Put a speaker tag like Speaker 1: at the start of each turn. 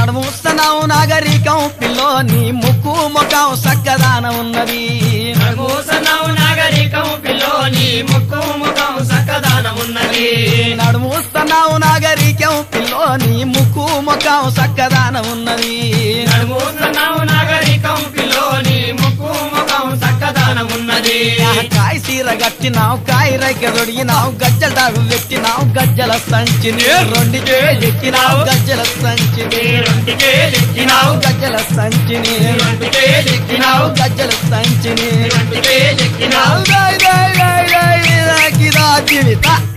Speaker 1: నడుముస్తున్నావు నాగరికం pillow నీ ముక్కు ముఖం సక్కదాన ఉన్నది
Speaker 2: నడుమూసనావు నాగరికం పిల్లోని ముక్కు ముఖం సక్కదానం ఉన్నది
Speaker 1: నడుముస్తున్నావు నాగరికం పిల్లో నీ ముక్కు ముఖం సక్కదాన ఉన్నది
Speaker 2: నడుమూసనావు నాగరికం పిల్లోని ముక్కు ముఖం సక్కదానం ఉన్నది
Speaker 1: కాయ సీర గట్టినావు కాయ రైక దొడిగినావు గజ్జల దాగు పెట్టినావు గజ్జల సంచిని రెండుకే ఎక్కినావు గజ్జల సంచిని
Speaker 2: రొంటికే ఎక్కినావు
Speaker 1: గజ్జల సంచిని
Speaker 2: రొంటికే ఎక్కినావు
Speaker 1: గజ్జల సంచిని
Speaker 2: రొంటికే ఎక్కినావు
Speaker 1: జీవిత